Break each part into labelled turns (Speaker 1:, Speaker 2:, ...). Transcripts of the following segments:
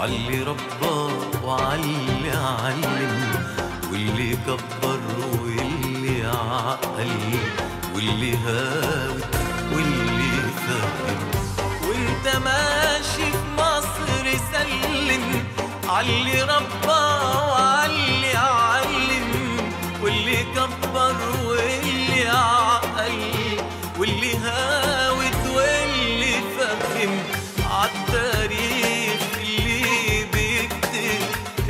Speaker 1: علي ربى وعلي علم واللي كبر واللي عقل واللي هاوي واللي فهم وانت ماشي في مصر سلم علي ربى وعلي علم واللي كبر واللي عقل واللي هاوت واللي فهم عالتاريخ اللي بيكتب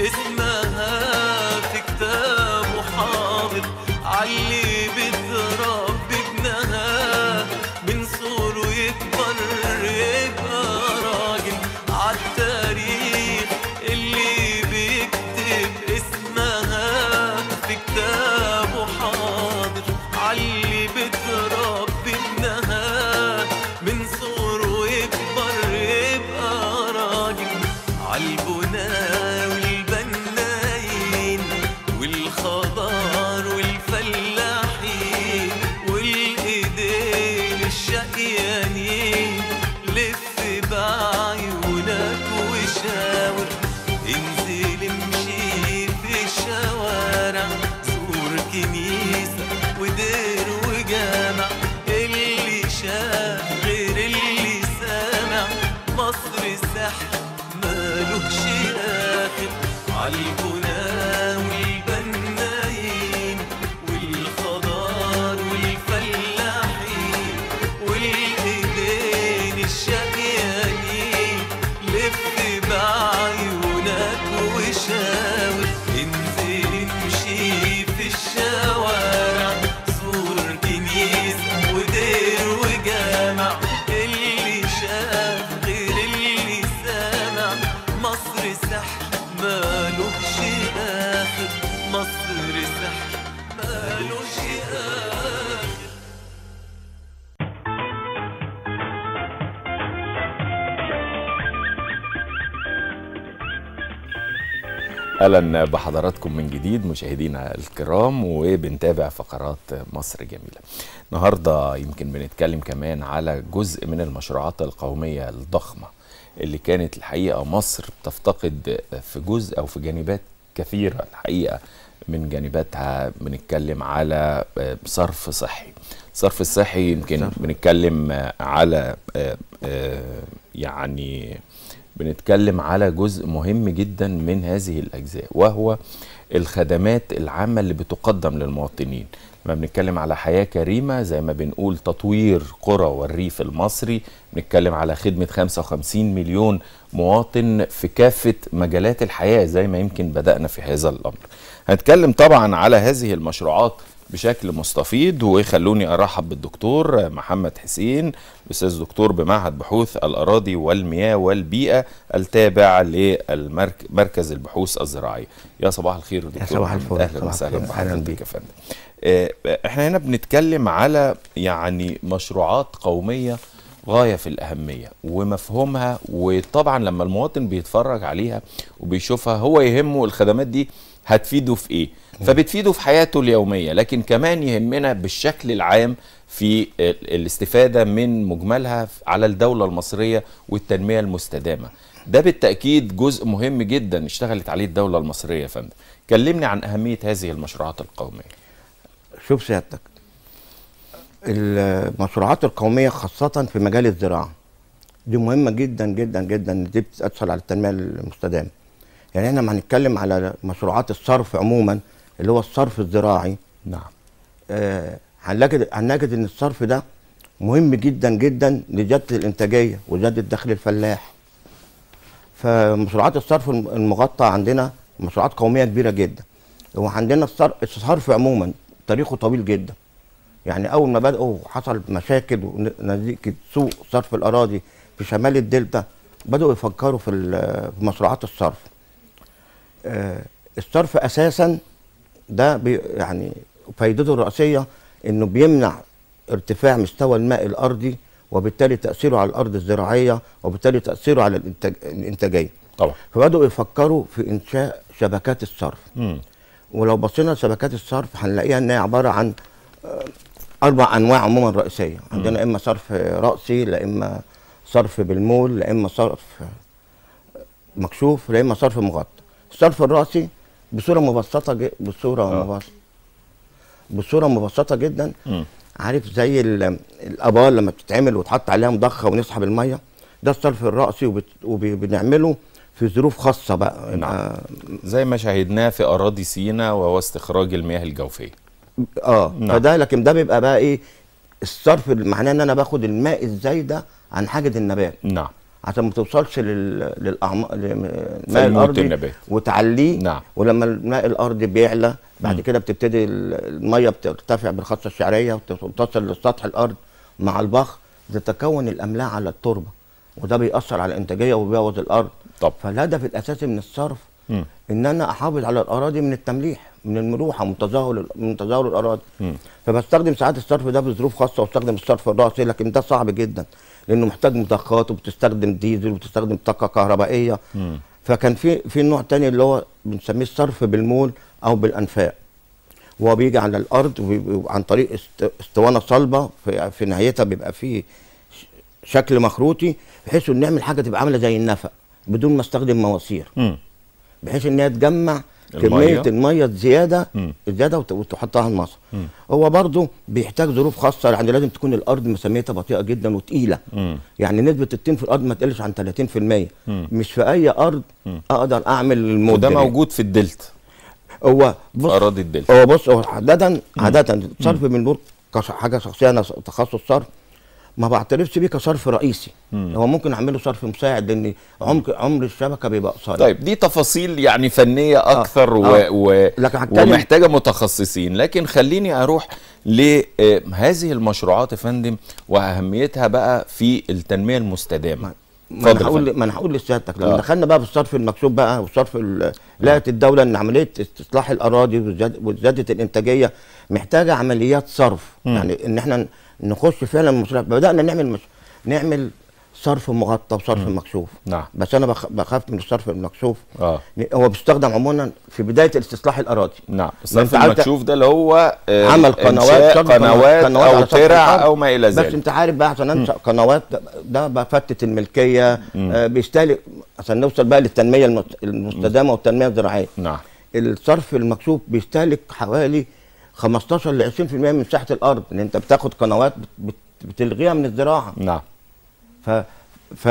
Speaker 1: اسمها في كتابه حاضر علي بتربي ابنها من صغره يكبر يبقى راجل عالتاريخ اللي بيكتب اسمها في كتابه حاضر علي بتربي ابنها من صغره يكبر يبقى راجل عالبنا والبنايين والخضار والفلاحين والايدين الشقيانين لف بعيونك وشاور انزل امشي في الشوارع زور كنيسة ودير وجامع اللي شاف غير اللي سامع مصر سحر مالوش آخر عالبنا والبنايين والخضار والفلاحين والايدين الشقيانين لف بعيونك وشاور انزل امشي في الشوارع زور كنيسة ودير وجامع اللي شاف غير اللي سامع مصر سحر مالوش آخر مصر سحر مالوش آخر
Speaker 2: اهلا بحضراتكم من جديد مشاهدينا الكرام وبنتابع فقرات مصر جميله. النهارده يمكن بنتكلم كمان على جزء من المشروعات القوميه الضخمه اللي كانت الحقيقه مصر بتفتقد في جزء او في جانبات كثيره الحقيقه من جانباتها بنتكلم على صرف صحي. الصرف الصحي يمكن بنتكلم على يعني بنتكلم على جزء مهم جدا من هذه الاجزاء وهو الخدمات العامه اللي بتقدم للمواطنين لما بنتكلم على حياه كريمه زي ما بنقول تطوير قرى والريف المصري بنتكلم على خدمه 55 مليون مواطن في كافه مجالات الحياه زي ما يمكن بدانا في هذا الامر هنتكلم طبعا على هذه المشروعات بشكل مستفيض وخلوني ارحب بالدكتور محمد حسين استاذ دكتور بمعهد بحوث الاراضي والمياه والبيئه التابع للمركز البحوث الزراعيه يا صباح الخير
Speaker 3: يا صباح الفل
Speaker 2: اهلا وسهلا
Speaker 3: اهلا
Speaker 2: بحضرتك
Speaker 3: بيك
Speaker 2: يا فندم آه، احنا هنا بنتكلم على يعني مشروعات قوميه غايه في الاهميه ومفهومها وطبعا لما المواطن بيتفرج عليها وبيشوفها هو يهمه الخدمات دي هتفيده في ايه فبتفيده في حياته اليوميه لكن كمان يهمنا بالشكل العام في الاستفاده من مجملها على الدوله المصريه والتنميه المستدامه ده بالتاكيد جزء مهم جدا اشتغلت عليه الدوله المصريه يا فندم كلمني عن اهميه هذه المشروعات القوميه
Speaker 3: شوف سيادتك المشروعات القومية خاصة في مجال الزراعة دي مهمة جدا جدا جدا إن دي بتأثر على التنمية المستدامة يعني احنا لما هنتكلم على مشروعات الصرف عموما اللي هو الصرف الزراعي
Speaker 2: نعم
Speaker 3: آه، هنلاقي هنجد ان الصرف ده مهم جدا جدا لزياده الانتاجيه وزياده دخل الفلاح فمشروعات الصرف الم- المغطى عندنا مشروعات قوميه كبيره جدا وعندنا الصرف, الصرف عموما تاريخه طويل جدا يعني اول ما بداوا حصل مشاكل ونتيجه سوء صرف الاراضي في شمال الدلتا بداوا يفكروا في ال- في مشروعات الصرف آه، الصرف اساسا ده بي يعني فايدته الرئيسيه انه بيمنع ارتفاع مستوى الماء الارضي وبالتالي تاثيره على الارض الزراعيه وبالتالي تاثيره على الإنتاج الانتاجيه
Speaker 2: طبعا
Speaker 3: فبداوا يفكروا في انشاء شبكات الصرف
Speaker 2: مم.
Speaker 3: ولو بصينا لشبكات الصرف هنلاقيها ان هي عباره عن آه، اربع انواع عموما رئيسيه عندنا اما صرف راسي لا اما صرف بالمول لا اما صرف مكشوف يا اما صرف مغطى الصرف الراسي بصوره مبسطه ج... بصوره
Speaker 2: آه.
Speaker 3: مبسطه بصوره مبسطه جدا
Speaker 2: مم.
Speaker 3: عارف زي ال- الابار لما بتتعمل وتحط عليها مضخه ونسحب الميه ده الصرف الراسي وبت... وبنعمله في ظروف خاصه بقى
Speaker 2: نعم.
Speaker 3: يبقى
Speaker 2: زي ما شاهدناه في اراضي سينا وهو استخراج المياه الجوفيه
Speaker 3: اه
Speaker 2: نعم.
Speaker 3: فده لكن ده بيبقى بقى ايه الصرف اللي معناه ان انا باخد الماء الزايده عن حاجه النبات
Speaker 2: نعم
Speaker 3: عشان ما توصلش لل... للاعماق للماء
Speaker 2: فيموت
Speaker 3: الارضي
Speaker 2: النبات.
Speaker 3: وتعليه
Speaker 2: نعم.
Speaker 3: ولما الماء الارضي بيعلى بعد
Speaker 2: مم.
Speaker 3: كده بتبتدي ال- الميه بترتفع بالخاصه الشعريه وت- وتصل لسطح الارض مع البخ تتكون الاملاح على التربه وده بيأثر على الانتاجيه وبيبوظ الارض
Speaker 2: طب
Speaker 3: فالهدف الاساسي من الصرف
Speaker 2: مم.
Speaker 3: ان انا احافظ على الاراضي من التمليح من الملوحه من تظاهر من تظاهر الاراضي
Speaker 2: مم.
Speaker 3: فبستخدم ساعات الصرف ده بظروف خاصه واستخدم الصرف الراسي لكن ده صعب جدا لانه محتاج مضخات وبتستخدم ديزل وبتستخدم طاقه كهربائيه
Speaker 2: مم.
Speaker 3: فكان في في نوع تاني اللي هو بنسميه الصرف بالمول او بالانفاق وهو بيجي على الارض وبي- عن طريق است- اسطوانه صلبه في, في نهايتها بيبقى فيه ش- شكل مخروطي بحيث ان نعمل حاجه تبقى عامله زي النفق بدون ما استخدم مواسير
Speaker 2: مم.
Speaker 3: بحيث ان هي تجمع
Speaker 2: المية.
Speaker 3: كميه الميه الزياده
Speaker 2: مم.
Speaker 3: الزياده وت- وتحطها على المصر
Speaker 2: مم.
Speaker 3: هو برضه بيحتاج ظروف خاصه يعني لازم تكون الارض مسميتها بطيئه جدا وتقيله
Speaker 2: مم.
Speaker 3: يعني نسبه الطين في الارض ما تقلش عن 30%
Speaker 2: مم.
Speaker 3: مش في اي ارض
Speaker 2: مم.
Speaker 3: اقدر اعمل المده
Speaker 2: وده
Speaker 3: دي.
Speaker 2: موجود في الدلتا
Speaker 3: هو
Speaker 2: في
Speaker 3: بص
Speaker 2: اراضي الدلتا
Speaker 3: هو بص هو عادة عادة الصرف من نور كش- حاجة شخصية أنا س- تخصص صرف ما بعترفش بيه كصرف رئيسي
Speaker 2: مم.
Speaker 3: هو ممكن أعمله صرف مساعد لأن عمق عمر الشبكة بيبقى قصير
Speaker 2: طيب دي تفاصيل يعني فنيه اكثر و...
Speaker 3: آه.
Speaker 2: و...
Speaker 3: لكن هتكلم-
Speaker 2: ومحتاجه متخصصين لكن خليني اروح لهذه المشروعات يا فندم واهميتها بقى في التنميه المستدامه
Speaker 3: ما
Speaker 2: اتفضل
Speaker 3: انا
Speaker 2: يا
Speaker 3: هقول
Speaker 2: فندم.
Speaker 3: ما انا هقول لسيادتك لما
Speaker 2: آه.
Speaker 3: دخلنا بقى في الصرف المكسوب بقى والصرف ال- لقت الدوله ان عمليه استصلاح الاراضي وزياد- وزياده الانتاجيه محتاجه عمليات صرف
Speaker 2: مم.
Speaker 3: يعني ان احنا نخش فعلا مشروع بدانا نعمل مش... نعمل صرف مغطى وصرف مكشوف
Speaker 2: نعم
Speaker 3: بس انا بخ... بخاف من الصرف المكشوف
Speaker 2: اه
Speaker 3: هو بيستخدم عموما في بدايه استصلاح الاراضي
Speaker 2: نعم
Speaker 3: ما
Speaker 2: الصرف
Speaker 3: أنت عارف-
Speaker 2: المكشوف ده اللي هو آه،
Speaker 3: عمل قنوات
Speaker 2: إنشاء
Speaker 3: صرف
Speaker 2: قنوات,
Speaker 3: قنوات
Speaker 2: او
Speaker 3: على سطح
Speaker 2: ترع
Speaker 3: الأرض.
Speaker 2: او ما الى
Speaker 3: بس
Speaker 2: ذلك
Speaker 3: انت عارف بقى عشان انشا قنوات ده- ده بفتت الملكيه آه بيستهلك عشان نوصل بقى للتنميه المست- المستدامه والتنميه الزراعيه
Speaker 2: نعم
Speaker 3: الصرف المكشوف بيستهلك حوالي 15 ل 20% من مساحه الارض ان انت بتاخد قنوات بت- بت- بتلغيها من الزراعه
Speaker 2: نعم
Speaker 3: ف ف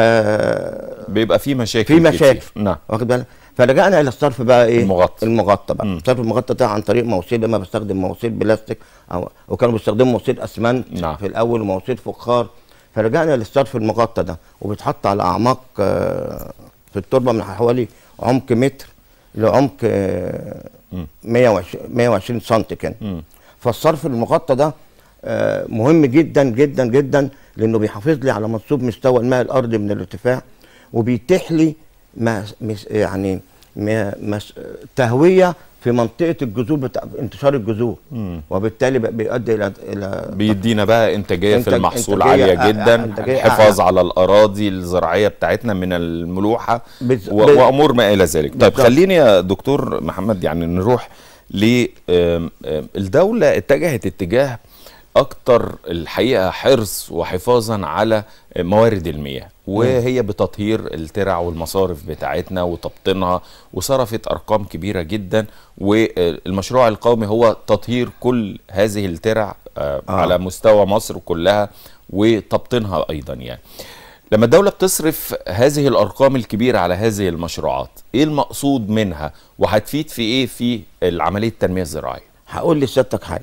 Speaker 2: بيبقى في مشاكل
Speaker 3: في مشاكل
Speaker 2: كتير. نعم
Speaker 3: واخد بالك فلجأنا الى الصرف بقى ايه
Speaker 2: المغطى.
Speaker 3: المغطى بقى
Speaker 2: مم.
Speaker 3: الصرف المغطى ده عن طريق مواسير لما بستخدم مواسير بلاستيك او وكانوا بيستخدموا مواسير اسمنت
Speaker 2: نعم.
Speaker 3: في الاول ومواسير فخار فلجأنا للصرف المغطى ده وبيتحط على اعماق آه، في التربه من حوالي عمق متر لعمق آه،
Speaker 2: مم.
Speaker 3: 120 120 سم كده
Speaker 2: مم.
Speaker 3: فالصرف المغطى ده آه، مهم جدا جدا جدا لانه بيحافظ لي على منسوب مستوى الماء الارضي من الارتفاع وبيتيح لي ما مس- يعني ما مس تهويه في منطقه الجذور بتاع انتشار الجذور
Speaker 2: مم.
Speaker 3: وبالتالي بقى بيؤدي الى الى
Speaker 2: بيدينا بقى انتاجيه في
Speaker 3: إنتاج-
Speaker 2: المحصول
Speaker 3: إنتاجية
Speaker 2: عاليه
Speaker 3: أع-
Speaker 2: جدا
Speaker 3: إنتاجية
Speaker 2: الحفاظ
Speaker 3: أعلى.
Speaker 2: على الاراضي الزراعيه بتاعتنا من الملوحه
Speaker 3: بز-
Speaker 2: و-
Speaker 3: بز-
Speaker 2: وامور ما الى ذلك طيب
Speaker 3: بالظبط.
Speaker 2: خليني يا دكتور محمد يعني نروح ل آم، آم، الدوله اتجهت اتجاه اكتر الحقيقه حرص وحفاظا على موارد المياه وهي بتطهير الترع والمصارف بتاعتنا وتبطينها وصرفت ارقام كبيره جدا والمشروع القومي هو تطهير كل هذه الترع آه.
Speaker 3: آه.
Speaker 2: على مستوى مصر كلها وتبطينها ايضا يعني لما الدولة بتصرف هذه الأرقام الكبيرة على هذه المشروعات إيه المقصود منها وهتفيد في إيه في العملية التنمية الزراعية
Speaker 3: هقول لسيادتك حاجه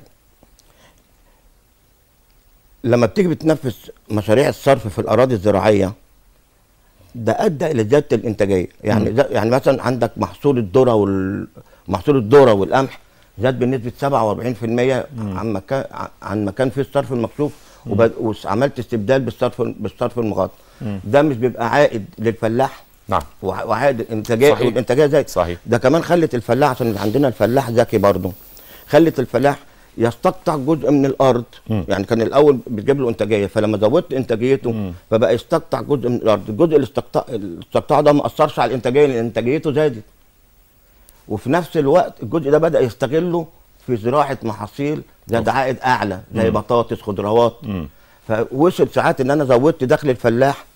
Speaker 3: لما بتيجي بتنفذ مشاريع الصرف في الاراضي الزراعيه ده ادى الى زياده الانتاجيه يعني ده يعني مثلا عندك محصول الذره وال محصول الذره والقمح زاد بنسبه 47% عن مكان عن مكان فيه الصرف المكشوف وب- وعملت استبدال بالصرف بالصرف المغطى ده مش بيبقى عائد للفلاح
Speaker 2: نعم
Speaker 3: وع- وعائد الانتاجيه
Speaker 2: صحيح.
Speaker 3: والانتاجيه زادت
Speaker 2: صحيح.
Speaker 3: ده كمان خلت الفلاح عشان عندنا الفلاح ذكي برضه خلت الفلاح يستقطع جزء من الارض
Speaker 2: مم.
Speaker 3: يعني كان الاول بتجيب له انتاجيه فلما زودت انتاجيته
Speaker 2: مم.
Speaker 3: فبقى يستقطع جزء من الارض الجزء اللي استقطع الاستقطاع ده ما اثرش على الانتاجيه لان انتاجيته زادت وفي نفس الوقت الجزء ده بدا يستغله في زراعه محاصيل ذات عائد اعلى زي بطاطس خضروات
Speaker 2: مم.
Speaker 3: فوصل ساعات ان انا زودت دخل الفلاح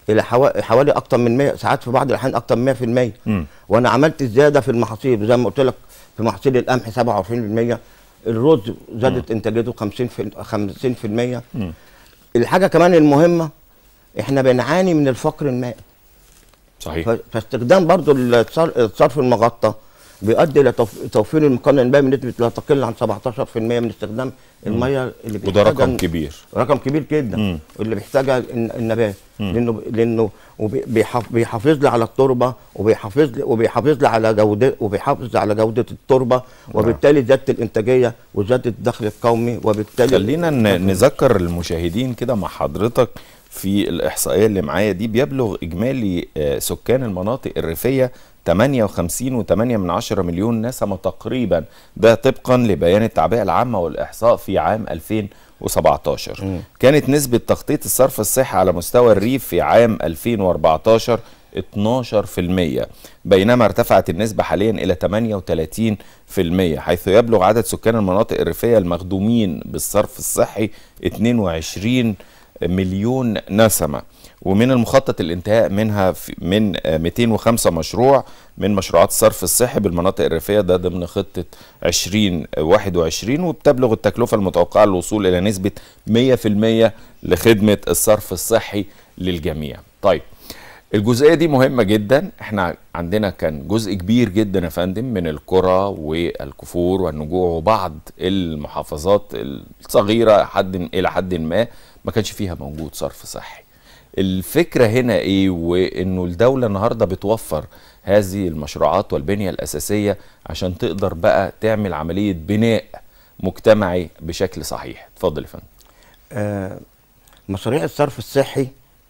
Speaker 3: الى حوا- حوالي اكتر من 100 ساعات في بعض الاحيان اكتر من 100%
Speaker 2: مم.
Speaker 3: وانا عملت زياده في المحاصيل زي ما قلت لك في محاصيل القمح 27% الرز زادت انتاجيته 50 في 50%
Speaker 2: مم.
Speaker 3: الحاجه كمان المهمه احنا بنعاني من الفقر المائي
Speaker 2: صحيح
Speaker 3: ف- فاستخدام برضو الصر- الصرف المغطى بيؤدي الى توف- توفير المقنن المائي بنسبه لا تقل عن 17% من استخدام الميه اللي
Speaker 2: وده رقم
Speaker 3: بيحتاجها-
Speaker 2: كبير
Speaker 3: رقم كبير جدا
Speaker 2: مم.
Speaker 3: اللي بيحتاجها الن- النبات لانه لانه وبي- بيحف- بيحافظ لي على التربه وبيحافظ لي وبيحافظ لي على جوده وبيحافظ على جوده التربه وبالتالي زياده الانتاجيه وزياده الدخل القومي وبالتالي
Speaker 2: خلينا ن- نذكر المشاهدين كده مع حضرتك في الإحصائية اللي معايا دي بيبلغ إجمالي آه، سكان المناطق الريفية 58.8 من عشرة مليون نسمة تقريبا ده طبقا لبيان التعبئة العامة والإحصاء في عام 2017 كانت نسبة تخطيط الصرف الصحي على مستوى الريف في عام 2014 12% بينما ارتفعت النسبة حاليا إلى 38% حيث يبلغ عدد سكان المناطق الريفية المخدومين بالصرف الصحي 22 مليون نسمة ومن المخطط الانتهاء منها في من آه، 205 مشروع من مشروعات الصرف الصحي بالمناطق الريفية ده ضمن خطة 2021 وبتبلغ التكلفة المتوقعة للوصول إلى نسبة 100% لخدمة الصرف الصحي للجميع طيب الجزئيه دي مهمه جدا احنا عندنا كان جزء كبير جدا يا فندم من القرى والكفور والنجوع وبعض المحافظات الصغيره حد الى حد ما ما كانش فيها موجود صرف صحي الفكره هنا ايه وانه الدوله النهارده بتوفر هذه المشروعات والبنيه الاساسيه عشان تقدر بقى تعمل عمليه بناء مجتمعي بشكل صحيح اتفضل يا فندم
Speaker 3: آه، مشاريع الصرف الصحي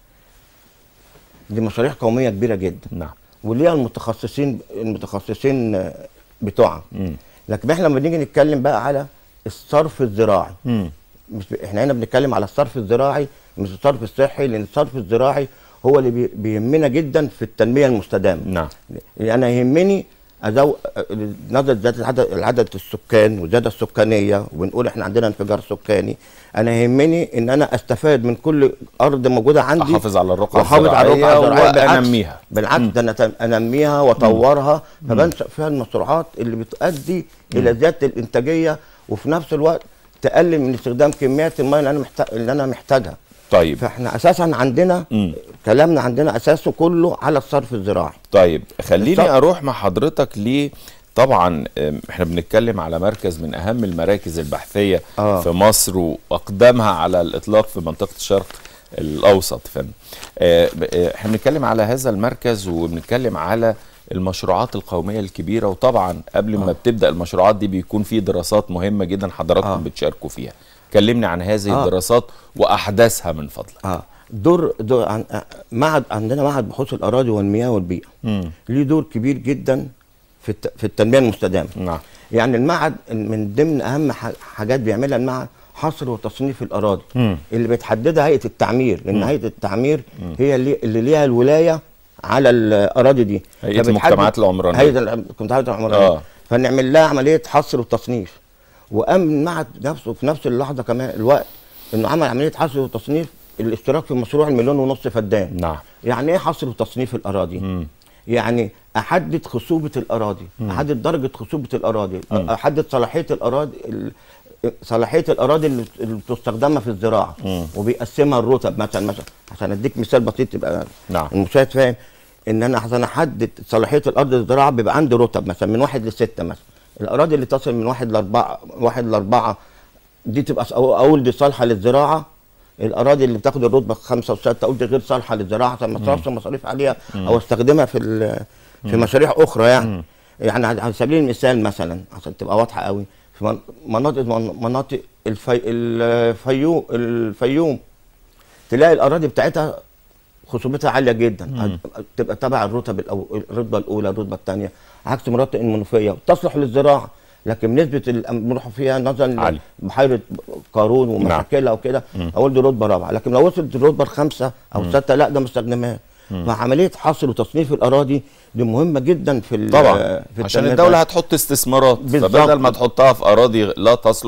Speaker 3: دي مشاريع قوميه كبيره جدا
Speaker 2: نعم
Speaker 3: وليها المتخصصين المتخصصين آه، بتوعها
Speaker 2: مم.
Speaker 3: لكن احنا لما نيجي نتكلم بقى على الصرف الزراعي
Speaker 2: مم.
Speaker 3: مش احنا هنا بنتكلم على الصرف الزراعي مش الصرف الصحي لان الصرف الزراعي هو اللي بي- بيهمنا جدا في التنميه المستدامه
Speaker 2: نعم
Speaker 3: يعني انا يهمني أزو... نظرة زيادة العدد, العدد السكان والزيادة السكانية وبنقول احنا عندنا انفجار سكاني انا يهمني ان انا استفاد من كل ارض موجودة عندي
Speaker 2: احافظ على الرقعه
Speaker 3: واحافظ على الرقعة
Speaker 2: الزراعيه
Speaker 3: الزراعية بالعكس
Speaker 2: وانميها
Speaker 3: بالعكس ده انا تن- انميها واطورها فبنشأ فيها المشروعات اللي بتؤدي الى زيادة الانتاجية وفي نفس الوقت تقلل من استخدام كميات المياه اللي انا محتاج اللي انا محتاجها
Speaker 2: طيب
Speaker 3: فاحنا اساسا عندنا
Speaker 2: مم.
Speaker 3: كلامنا عندنا اساسه كله على الصرف الزراعي
Speaker 2: طيب خليني
Speaker 3: بالظبط.
Speaker 2: اروح مع حضرتك ليه طبعا أم، احنا بنتكلم على مركز من اهم المراكز البحثيه
Speaker 3: آه.
Speaker 2: في مصر واقدمها على الاطلاق في منطقه الشرق الاوسط فن آه، ب- آه، احنا بنتكلم على هذا المركز وبنتكلم على المشروعات القوميه الكبيره وطبعا قبل ما بتبدا المشروعات دي بيكون في دراسات مهمه جدا حضراتكم
Speaker 3: آه.
Speaker 2: بتشاركوا فيها كلمني عن هذه
Speaker 3: آه.
Speaker 2: الدراسات واحداثها من فضلك
Speaker 3: اه دور, دور عن آه، معهد عندنا معهد بحوث الاراضي والمياه والبيئه
Speaker 2: مم.
Speaker 3: ليه دور كبير جدا في الت... في التنميه المستدامه
Speaker 2: نعم
Speaker 3: يعني المعهد من ضمن اهم ح- حاجات بيعملها المعهد حصر وتصنيف الاراضي
Speaker 2: مم.
Speaker 3: اللي بتحددها هيئه التعمير لان هيئه التعمير هي اللي, اللي ليها الولايه على الاراضي دي
Speaker 2: هيئة
Speaker 3: فبتحدد-
Speaker 2: المجتمعات العمرانية.
Speaker 3: هيئه المجتمعات العمرانيه
Speaker 2: آه.
Speaker 3: فنعمل لها عمليه حصر وتصنيف وقام المعهد نفسه في نفس اللحظه كمان الوقت انه عمل عمليه حصر وتصنيف الاشتراك في مشروع المليون ونص فدان
Speaker 2: نعم
Speaker 3: يعني ايه حصر وتصنيف الاراضي
Speaker 2: مم.
Speaker 3: يعني احدد خصوبه الاراضي احدد درجه خصوبه الاراضي احدد صلاحيه الاراضي ال- صلاحيه الاراضي اللي اللي بتستخدمها في الزراعه وبيقسمها الرتب مثلا مثلا عشان اديك مثال بسيط يبقى
Speaker 2: نعم.
Speaker 3: المشاهد فاهم ان انا عشان احدد صلاحيه الارض للزراعه بيبقى عندي رتب مثلا من واحد لسته مثلا الاراضي اللي تصل من واحد لاربعه واحد لاربعه دي تبقى أو- اقول دي صالحه للزراعه الاراضي اللي بتاخد الرتبه خمسه وسته اقول دي غير صالحه للزراعه عشان ما اصرفش مصاريف عليها او استخدمها في ال- في مشاريع اخرى يعني يعني على على سبيل المثال مثلا عشان تبقى واضحه قوي في من- مناطق من- مناطق الفي الفيوم الفيوم تلاقي الاراضي بتاعتها خصوبتها عاليه جدا تبقى تبع الرتب الأو... الرتبه الاولى الرتبه الثانيه عكس مناطق المنوفيه تصلح للزراعه لكن نسبه الملوحه فيها نظرا
Speaker 2: عالي.
Speaker 3: بحيره قارون ومشاكلها وكده اقول دي رتبه رابعه لكن لو وصلت الرتبه الخامسه او السادسه لا ده ما استخدمهاش فعمليه حصر وتصنيف الاراضي دي مهمه جدا في ال-
Speaker 2: طبعا
Speaker 3: في
Speaker 2: عشان
Speaker 3: التنمية
Speaker 2: الدوله
Speaker 3: بتاعتها.
Speaker 2: هتحط استثمارات
Speaker 3: بالظبط.
Speaker 2: فبدل ما تحطها في اراضي لا تصلح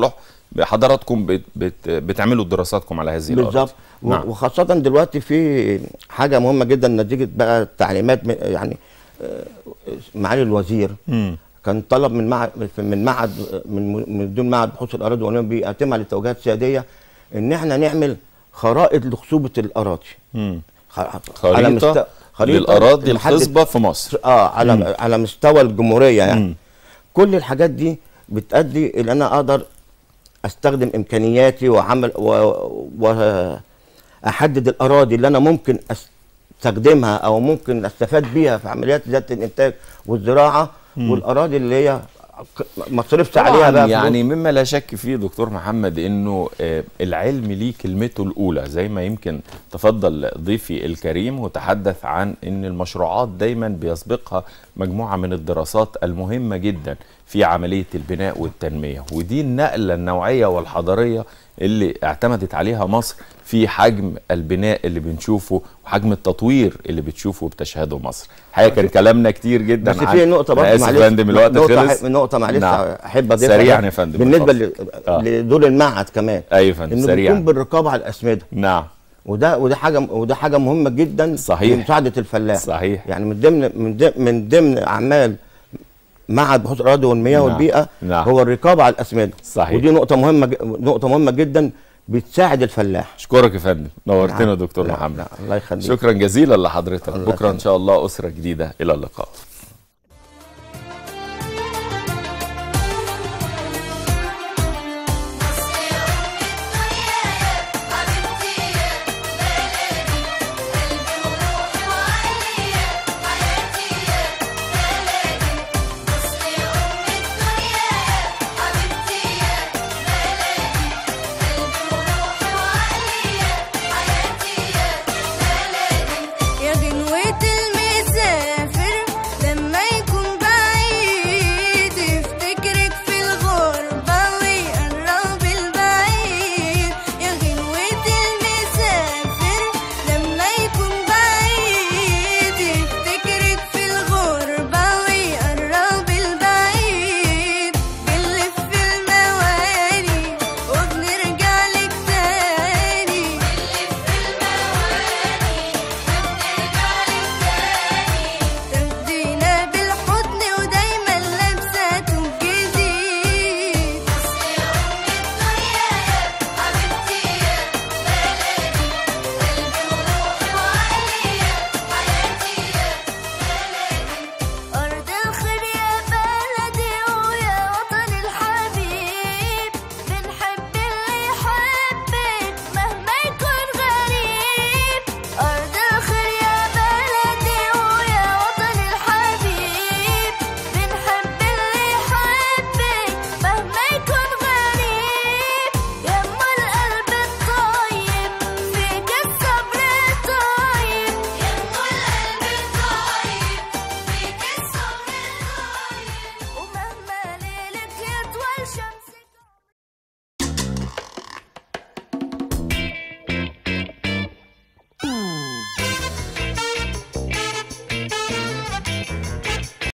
Speaker 2: حضراتكم بت بت بتعملوا دراساتكم على هذه الأراضي
Speaker 3: بالظبط و-
Speaker 2: نعم.
Speaker 3: وخاصة دلوقتي في حاجة مهمة جدا نتيجة بقى التعليمات من- يعني آه، معالي الوزير
Speaker 2: مم.
Speaker 3: كان طلب من معهد من معهد من من دون معهد بحوث الاراضي والعلوم بيتم على التوجيهات السياديه ان احنا نعمل خرائط لخصوبه الاراضي
Speaker 2: مم.
Speaker 3: خ- على
Speaker 2: خريطة,
Speaker 3: مست-
Speaker 2: للأراضي
Speaker 3: لحد-
Speaker 2: الخصبة في مصر
Speaker 3: اه على على مستوى الجمهوريه يعني
Speaker 2: مم.
Speaker 3: كل الحاجات دي بتأدي ان انا اقدر استخدم امكانياتي واعمل واحدد الاراضي اللي انا ممكن استخدمها او ممكن استفاد بيها في عمليات زياده الانتاج والزراعه والاراضي اللي هي ك- ما تصرفش عليها
Speaker 2: طبعاً
Speaker 3: بقى
Speaker 2: يعني مما لا شك فيه دكتور محمد انه آه، العلم ليه كلمته الاولى زي ما يمكن تفضل ضيفي الكريم وتحدث عن ان المشروعات دايما بيسبقها مجموعه من الدراسات المهمه جدا في عمليه البناء والتنميه ودي النقله النوعيه والحضاريه اللي اعتمدت عليها مصر في حجم البناء اللي بنشوفه وحجم التطوير اللي بتشوفه وبتشهده مصر حقيقه كان كلامنا كتير جدا
Speaker 3: بس
Speaker 2: عن-
Speaker 3: في نقطة
Speaker 2: أنا
Speaker 3: برضه
Speaker 2: آسف
Speaker 3: معلش
Speaker 2: يا فندم الوقت
Speaker 3: نقطة
Speaker 2: خلص
Speaker 3: ح- نقطة معلش
Speaker 2: نعم.
Speaker 3: أحب أضيفها
Speaker 2: سريعا
Speaker 3: بس
Speaker 2: يا فندم
Speaker 3: بالنسبة
Speaker 2: اتفضل.
Speaker 3: ل-
Speaker 2: آه.
Speaker 3: لدول المعهد كمان
Speaker 2: ايوه يا فندم
Speaker 3: إنه
Speaker 2: سريعا
Speaker 3: بيكون بالرقابة على الأسمدة
Speaker 2: نعم
Speaker 3: وده وده حاجة وده حاجة مهمة جدا
Speaker 2: صحيح.
Speaker 3: لمساعدة الفلاح
Speaker 2: صحيح
Speaker 3: يعني من ضمن من ضمن من ضمن أعمال معهد بحوث الأراضي والمياه
Speaker 2: نعم.
Speaker 3: والبيئة
Speaker 2: نعم.
Speaker 3: هو الرقابة على الأسمدة
Speaker 2: صحيح.
Speaker 3: ودي نقطة مهمة ج- نقطة مهمة جدا بتساعد الفلاح
Speaker 2: اشكرك يا فندم نورتنا
Speaker 3: نعم.
Speaker 2: دكتور
Speaker 3: لا،
Speaker 2: محمد
Speaker 3: لا، الله يخليك
Speaker 2: شكرا جزيلا لحضرتك
Speaker 3: الله
Speaker 2: بكره ان
Speaker 3: يخليك.
Speaker 2: شاء الله اسره جديده الى اللقاء